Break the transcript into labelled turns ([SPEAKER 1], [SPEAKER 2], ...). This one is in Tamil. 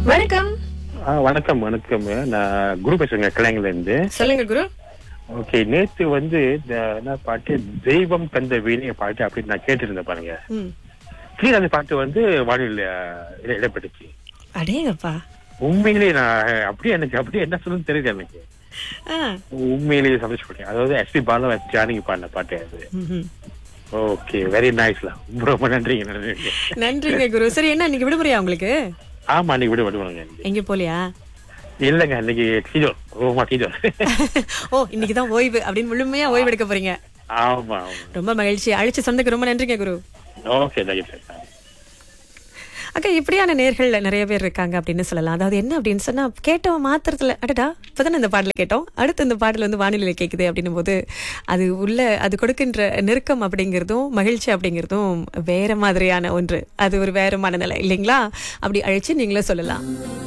[SPEAKER 1] வணக்கம்
[SPEAKER 2] ஆ, வணக்கம் வணக்கம் நான் குரு பேசுறேங்க கிளைங்கல இருந்து
[SPEAKER 1] சொல்லுங்க குரு
[SPEAKER 2] ஓகே நேத்து வந்து இந்த என்ன பாட்டு தெய்வம் தந்த வீணிய பாட்டு அப்படின்னு நான் கேட்டிருந்தேன் பாருங்க
[SPEAKER 1] ம்.
[SPEAKER 2] கீழே அந்த பாட்டு வந்து வானிலை இடப்பட்டுச்சு
[SPEAKER 1] அடேங்கப்பா
[SPEAKER 2] உண்மையிலேயே நான் அப்படியே எனக்கு அப்படியே என்ன சொல்லணும்னு தெரியல எனக்கு
[SPEAKER 1] ஆ.
[SPEAKER 2] உண்மையிலேயே சந்தோஷப்பட்டேன் அதாவது எஸ்பி பாலு எஸ் ஜானகி பாடின பாட்டு அது
[SPEAKER 1] ம்ஹும்.
[SPEAKER 2] ஓகே வெரி நைஸ்ல ரொம்ப நன்றிங்க நன்றிங்க
[SPEAKER 1] நன்றிங்க குரு சரி என்ன இன்னைக்கு விடுமுறையா உங்களுக்கு
[SPEAKER 2] ஆமா நீங்க விட விடுவாங்க இன்னைக்கு
[SPEAKER 1] எங்க போலியா
[SPEAKER 2] இல்லைங்க இன்னைக்கு டீஜோர் ரொம்ப டீஜோர்
[SPEAKER 1] ஓ இன்னைக்கு தான் ஓய்வு அப்படின்னு முழுமையா ஓய்வு எடுக்க போறீங்க
[SPEAKER 2] ஆமா ஆமா
[SPEAKER 1] ரொம்ப மகிழ்ச்சி அழைச்சு சொந்தக்கு ரொம்ப நன்றிங்க குரு
[SPEAKER 2] ஓகே தேங்க்யூ
[SPEAKER 1] அக்கா இப்படியான நேர்கள் நிறைய பேர் இருக்காங்க அப்படின்னு சொல்லலாம் அதாவது என்ன அப்படின்னு சொன்னா கேட்டோம் மாத்திரத்துல அடடா இப்பதானே இந்த பாடல கேட்டோம் அடுத்து இந்த பாடல் வந்து வானிலை கேக்குது அப்படின்னும் போது அது உள்ள அது கொடுக்கின்ற நெருக்கம் அப்படிங்கிறதும் மகிழ்ச்சி அப்படிங்கிறதும் வேற மாதிரியான ஒன்று அது ஒரு வேற மனநிலை இல்லைங்களா அப்படி அழைச்சு நீங்களே சொல்லலாம்